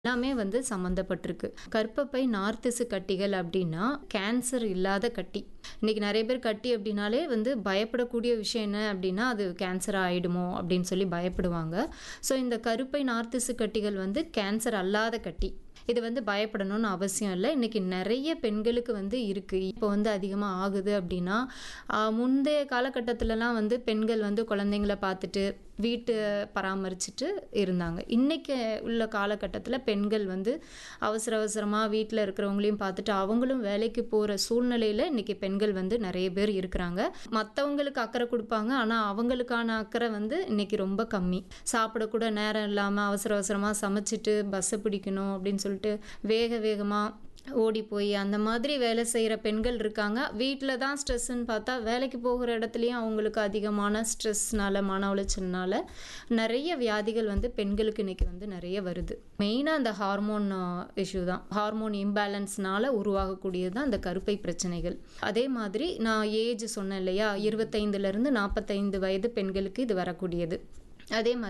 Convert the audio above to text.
எல்லாமே வந்து சம்மந்தப்பட்டிருக்கு கர்ப்பப்பை நார்த்திசு கட்டிகள் அப்படின்னா கேன்சர் இல்லாத கட்டி இன்னைக்கு நிறைய பேர் கட்டி அப்படின்னாலே வந்து பயப்படக்கூடிய விஷயம் என்ன அப்படின்னா அது கேன்சர் ஆயிடுமோ அப்படின்னு சொல்லி பயப்படுவாங்க ஸோ இந்த கருப்பை நார்த்திசு கட்டிகள் வந்து கேன்சர் அல்லாத கட்டி இது வந்து பயப்படணும்னு அவசியம் இல்லை இன்றைக்கி நிறைய பெண்களுக்கு வந்து இருக்குது இப்போ வந்து அதிகமாக ஆகுது அப்படின்னா ஆஹ், முந்தைய காலகட்டத்திலலாம் வந்து பெண்கள் வந்து குழந்தைங்கள பார்த்துட்டு வீட்டு பராமரிச்சுட்டு இருந்தாங்க இன்றைக்கி உள்ள காலகட்டத்தில் பெண்கள் வந்து அவசர அவசரமாக வீட்டில் இருக்கிறவங்களையும் பார்த்துட்டு அவங்களும் வேலைக்கு போகிற சூழ்நிலையில் இன்றைக்கி பெண்கள் வந்து நிறைய பேர் இருக்கிறாங்க மற்றவங்களுக்கு அக்கறை கொடுப்பாங்க ஆனால் அவங்களுக்கான அக்கறை வந்து இன்றைக்கி ரொம்ப கம்மி சாப்பிடக்கூட நேரம் இல்லாமல் அவசர அவசரமாக சமைச்சிட்டு பஸ்ஸை பிடிக்கணும் அப்படின்னு சொல்லிட்டு வேக வேகமாக ஓடி போய் அந்த மாதிரி வேலை செய்கிற பெண்கள் இருக்காங்க வீட்டில் தான் ஸ்ட்ரெஸ்ஸுன்னு பார்த்தா வேலைக்கு போகிற இடத்துலையும் அவங்களுக்கு அதிகமான ஸ்ட்ரெஸ்னால மன உளைச்சல்னால நிறைய வியாதிகள் வந்து பெண்களுக்கு இன்னைக்கு வந்து நிறைய வருது மெயினாக அந்த ஹார்மோன் இஷ்யூ தான் ஹார்மோன் இம்பேலன்ஸ்னால உருவாகக்கூடியது தான் இந்த கருப்பை பிரச்சனைகள் அதே மாதிரி நான் ஏஜ் சொன்னேன் இல்லையா இருபத்தைந்துலேருந்து நாற்பத்தைந்து வயது பெண்களுக்கு இது வரக்கூடியது அதே மாதிரி